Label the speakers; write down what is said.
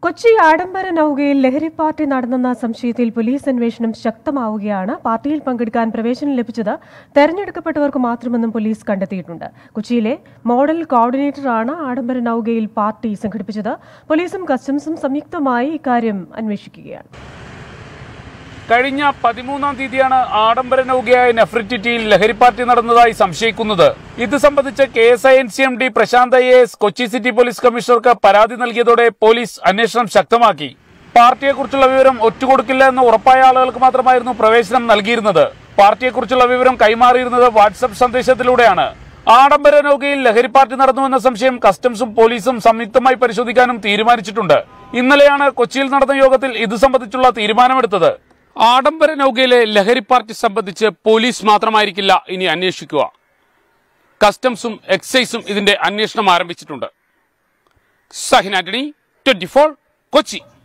Speaker 1: കൊച്ചി ആഡംബര നൌകയിൽ ലഹരി party നടന്നെന്ന സംശയത്തിൽ police അന്വേഷണം ശക്തമാവുകയാണ് പാർട്ടിയിൽ പങ്കെടുക്കാൻ പ്രവേശനം ലഭിച്ചത് തെരഞ്ഞെടുക്കപ്പെട്ടവർക്ക് മാത്രമെന്നും പോലീസ് കണ്ടെത്തിയിട്ടുണ്ട് കൊച്ചിയിലെ മോഡൽ കോർഡിനേറ്ററാണ് ആഡംബര നൌകയിൽ പാർട്ടി സംഘടിപ്പിച്ചത് പോലീസും കസ്റ്റംസും സംയുക്തമായി ഇക്കാര്യം അന്വേഷിക്കുകയാണ്
Speaker 2: കഴിഞ്ഞ പതിമൂന്നാം തീയതിയാണ് ആഡംബര നൗകയായ നെഫ്രിറ്റിറ്റിയിൽ ലഹരി പാർട്ടി നടന്നതായി സംശയിക്കുന്നത് ഇത് സംബന്ധിച്ച് K S I N C M D Prasanth I S Kochi city police കമ്മീഷണർക്ക് പരാതി നൽകിയതോടെ പോലീസ് അന്വേഷണം ശക്തമാക്കി പാർട്ടിയെക്കുറിച്ചുള്ള വിവരം ഒറ്റുകൊടുക്കില്ല എന്ന് ഉറപ്പായ ആളുകൾക്ക് മാത്രമായിരുന്നു പ്രവേശനം നൽകിയിരുന്നത് പാർട്ടിയെക്കുറിച്ചുള്ള വിവരം കൈമാറിയിരുന്നത് വാട്സപ്പ് സന്ദേശത്തിലൂടെയാണ് ആഡംബര നൗകയിൽ ലഹരി പാർട്ടി നടന്നുവെന്ന സംശയം കസ്റ്റംസും പോലീസും സംയുക്തമായി പരിശോധിക്കാനും തീരുമാനിച്ചിട്ടുണ്ട് ഇന്നലെയാണ് കൊച്ചിയിൽ നടന്ന യോഗത്തിൽ ഇത് സംബന്ധിച്ചുള്ള തീരുമാനമെടുത്തത് ആഡംബര നൗകയിലെ ലഹരി പാർട്ടി സംബന്ധിച്ച് പോലീസ് മാത്രമായിരിക്കില്ല ഇനി അന്വേഷിക്കുക കസ്റ്റംസും എക്സൈസും ഇതിന്റെ അന്വേഷണം ആരംഭിച്ചിട്ടുണ്ട് സഹിൻ ആന്റണി ട്വന്റി കൊച്ചി